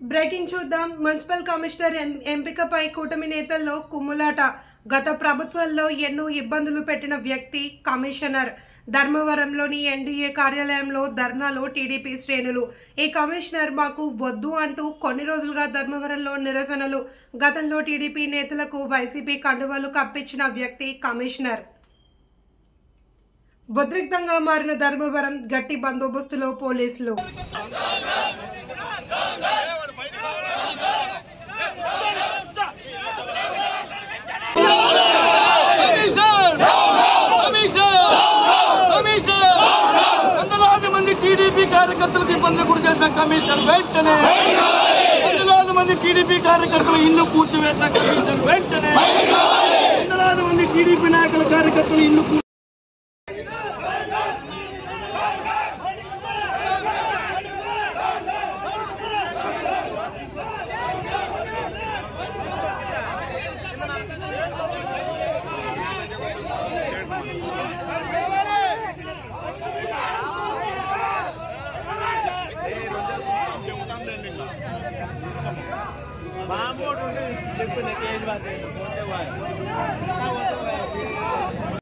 breaking చూద్దాం municipal commissioner M- ఎంపికపై కూటమి నేతల్లో కుమ్ములాట గత ప్రభుత్వంలో ఎన్నో ఇబ్బందులు పెట్టిన వ్యక్తి కమిషనర్ ధర్మవరంలోని ఎన్డీఏ కార్యాలయంలో ధర్నాలో టీడీపీ శ్రేణులు ఈ కమిషనర్ మాకు వద్దు అంటూ కొన్ని రోజులుగా ధర్మవరంలో నిరసనలు గతంలో టీడీపీ నేతలకు వైసీపీ కండువాలు కప్పించిన వ్యక్తి కమిషనర్ ఉద్రిక్తంగా మారిన ధర్మవరం గట్టి బందోబస్తులో పోలీసులు కమిషన్ కమిషన్ కమిషన్ వందలాది మంది టీడీపీ కార్యకర్తలకు ఇబ్బంది గురి చేసిన కమిషన్ వెంటనే వందలాది మంది టీడీపీ కార్యకర్తలు ఇల్లు కూర్చివేసిన కమిషన్ వెంటనే వందలాది మంది టీడీపీ నాయకుల కార్యకర్తలు ఇల్లు కూర్చి బాంబోడు చెప్పిన కేజీ పోతే